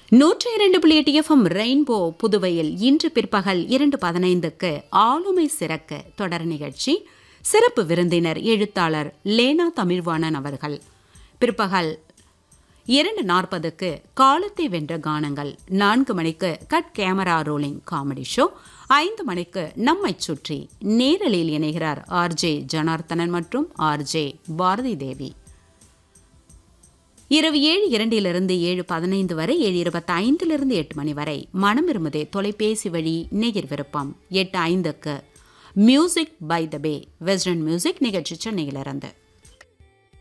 நூற்றி இரண்டு புள்ளி எட்டு எஃப்எம் ரெயின்போ புதுவையில் இன்று பிற்பகல் இரண்டு பதினைந்துக்கு ஆளுமை சிறக்க தொடர் நிகழ்ச்சி சிறப்பு விருந்தினர் எழுத்தாளர் லேனா தமிழ்வாணன் அவர்கள் பிற்பகல் இரண்டு நாற்பதுக்கு காலத்தை வென்ற கானங்கள் நான்கு மணிக்கு cut camera rolling comedy show ஐந்து மணிக்கு நம்மை சுற்றி நேரலில் இணைகிறார் ஆர்ஜே ஜனார்த்தனன் மற்றும் ஆர்ஜே பாரதி தேவி இரவு ஏழு இரண்டிலிருந்து ஏழு பதினைந்து வரை ஏழு இருபத்தி ஐந்திலிருந்து எட்டு மணி வரை மனம் இருமுதே தொலைபேசி வழி நேயர் விருப்பம் எட்டு ஐந்துக்கு music by the bay western music நிகழ்ச்சி சென்னையிலிருந்து